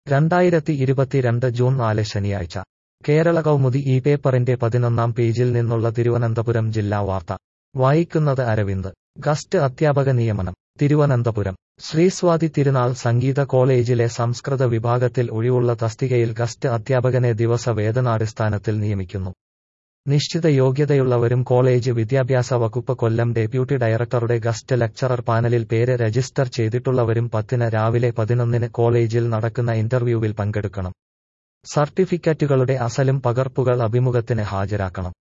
രണ്ടായിരത്തി ഇരുപത്തിരണ്ട് ജൂൺ നാല് ശനിയാഴ്ച കേരള കൗമുദി ഈ പേപ്പറിന്റെ പതിനൊന്നാം പേജിൽ നിന്നുള്ള തിരുവനന്തപുരം ജില്ലാ വാർത്ത വായിക്കുന്നത് അരവിന്ദ് ഗസ്റ്റ് അധ്യാപക നിയമനം തിരുവനന്തപുരം ശ്രീസ്വാതി തിരുനാൾ സംഗീത കോളേജിലെ സംസ്കൃത വിഭാഗത്തിൽ ഒഴിവുള്ള തസ്തികയിൽ ഗസ്റ്റ് അധ്യാപകനെ ദിവസ വേതനാടിസ്ഥാനത്തിൽ നിയമിക്കുന്നു നിശ്ചിത യോഗ്യതയുള്ളവരും കോളേജ് വിദ്യാഭ്യാസ വകുപ്പ് കൊല്ലം ഡെപ്യൂട്ടി ഡയറക്ടറുടെ ഗസ്റ്റ് ലെക്ചറർ പാനലിൽ പേര് രജിസ്റ്റർ ചെയ്തിട്ടുള്ളവരും പത്തിന് രാവിലെ പതിനൊന്നിന് കോളേജിൽ നടക്കുന്ന ഇന്റർവ്യൂവിൽ പങ്കെടുക്കണം സർട്ടിഫിക്കറ്റുകളുടെ അസലും പകർപ്പുകൾ അഭിമുഖത്തിന് ഹാജരാക്കണം